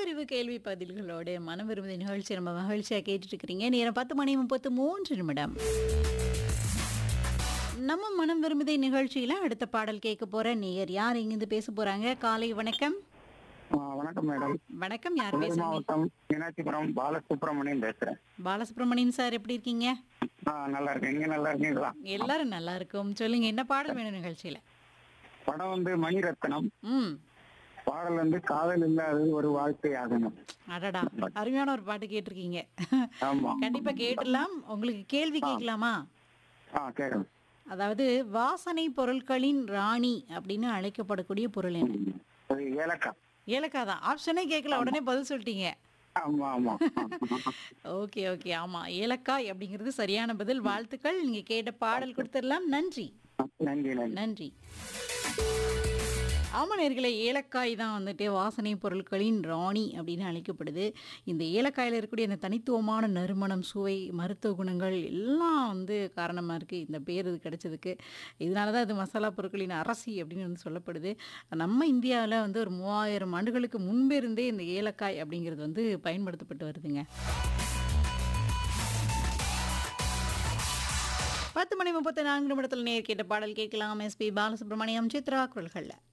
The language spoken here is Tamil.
அறிவு கேள்வி பதில்களோடு மனம் விரும்புத நிகழ்ச்சி நம்ம மகிழ்ச்சியாக கேட்டுட்டு இருக்கிறீங்க நேரம் பத்து மணி முப்பத்து மூன்று நிமிடம் நம்ம மனம் விரும்புதை நிகழ்ச்சியில அடுத்த பாடல் கேட்க போற நேயர் யார் இங்கிருந்து பேச போறாங்க காலை வணக்கம் ஆ, வணக்கம் மேடம் வணக்கம் யார் வேலூர் பேசுறீங்க மாவட்டம் மீனாட்சிபுரம் பாலசுப்ரமணியன் பேசுறேன் பாலசுப்ரமணியன் சார் எப்படி இருக்கீங்க ஆ நல்லா இருக்கேன் நீங்க நல்லா இருக்கீங்களா எல்லாரும் நல்லா இருக்கும் சொல்லுங்க என்ன பாடல் வேணும் நிகழ்ச்சியில படம் வந்து மணிரத்னம் ம் பாடல் வந்து காதல் இல்லாதது ஒரு வாழ்க்கை ஆகணும் அடடா அருமையான ஒரு பாட்டு கேட்டிருக்கீங்க ஆமா கண்டிப்பா கேட்டுடலாம் உங்களுக்கு கேள்வி கேட்கலாமா ஆ கேட்கணும் அதாவது வாசனை பொருட்களின் ராணி அப்படின்னு அழைக்கப்படக்கூடிய பொருள் என்ன ஒரு ஏலக்காய் ஏலக்காய் தான் ஆப்ஷனே கேட்கல உடனே பதில் சொல்லிட்டீங்க ஆமா ஆமா ஓகே ஓகே ஆமா ஏலக்காய் அப்படிங்கிறது சரியான பதில் வாழ்த்துக்கள் நீங்க கேட்ட பாடல் கொடுத்துடலாம் நன்றி நன்றி நன்றி நன்றி ஆமா நேர்களே ஏலக்காய் தான் வந்துட்டு வாசனை பொருட்களின் ராணி அப்படின்னு அழைக்கப்படுது இந்த ஏலக்காயில் இருக்கக்கூடிய அந்த தனித்துவமான நறுமணம் சுவை மருத்துவ குணங்கள் எல்லாம் வந்து காரணமாக இருக்குது இந்த பேர் இது கிடைச்சதுக்கு இதனால தான் இது மசாலா பொருட்களின் அரசி அப்படின்னு வந்து சொல்லப்படுது நம்ம இந்தியாவில் வந்து ஒரு மூவாயிரம் ஆண்டுகளுக்கு முன்பே இருந்தே இந்த ஏலக்காய் அப்படிங்கிறது வந்து பயன்படுத்தப்பட்டு வருதுங்க பத்து மணி முப்பத்தி நான்கு நிமிடத்தில் நேர் கேட்ட பாடல் கேட்கலாம் எஸ்பி பாலசுப்ரமணியம் சித்ரா குரல்களில்